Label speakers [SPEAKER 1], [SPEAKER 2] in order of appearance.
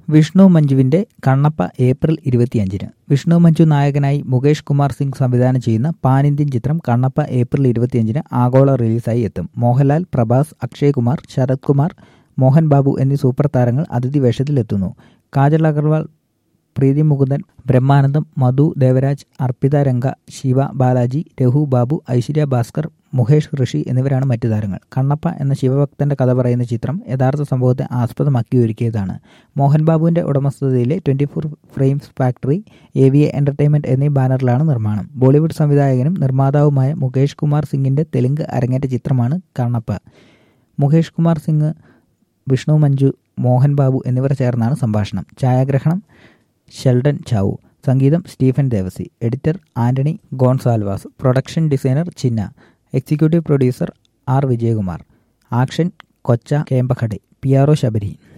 [SPEAKER 1] വിഷ്ണു മഞ്ജുവിന്റെ കണ്ണപ്പ ഏപ്രിൽ ഇരുപത്തിയഞ്ചിന് വിഷ്ണു മഞ്ജു നായകനായി മുകേഷ് കുമാർ സിംഗ് സംവിധാനം ചെയ്യുന്ന പാൻ ഇന്ത്യൻ ചിത്രം കണ്ണപ്പ ഏപ്രിൽ ഇരുപത്തിയഞ്ചിന് ആഗോള റിലീസായി എത്തും മോഹൻലാൽ പ്രഭാസ് അക്ഷയ് കുമാർ ശരത് കുമാർ മോഹൻ ബാബു എന്നീ സൂപ്പർ താരങ്ങൾ അതിഥി വേഷത്തിലെത്തുന്നു കാജൽ അഗർവാൾ പ്രീതി മുകുന്ദൻ ബ്രഹ്മാനന്ദം മധു ദേവരാജ് അർപ്പിത രംഗ ശിവ ബാലാജി രഘു ബാബു ഐശ്വര്യ ഭാസ്കർ മുകേഷ് ഋഷി എന്നിവരാണ് മറ്റു താരങ്ങൾ കണ്ണപ്പ എന്ന ശിവഭക്തന്റെ കഥ പറയുന്ന ചിത്രം യഥാർത്ഥ സംഭവത്തെ ആസ്പദമാക്കി ഒരുക്കിയതാണ് മോഹൻ ബാബുവിന്റെ ഉടമസ്ഥതയിലെ twenty four frames factory A V A entertainment എന്നീ ബാനറിലാണ് നിർമ്മാണം ബോളിവുഡ് സംവിധായകനും നിർമ്മാതാവുമായ മുകേഷ് കുമാർ സിംഗിന്റെ തെലുങ്ക് അരങ്ങേറ്റ ചിത്രമാണ് കണ്ണപ്പ മുകേഷ് കുമാർ സിംഗ് വിഷ്ണു മഞ്ജു മോഹൻ ബാബു എന്നിവർ ചേർന്നാണ് സംഭാഷണം ഛായാഗ്രഹണം ഷെൽഡൻ ചാവു സംഗീതം Stephen Devassy editor Antony Gonsalves production designer Chinna executive producer R Vijayakumar action Kecha Khamphakdee P R O Sabari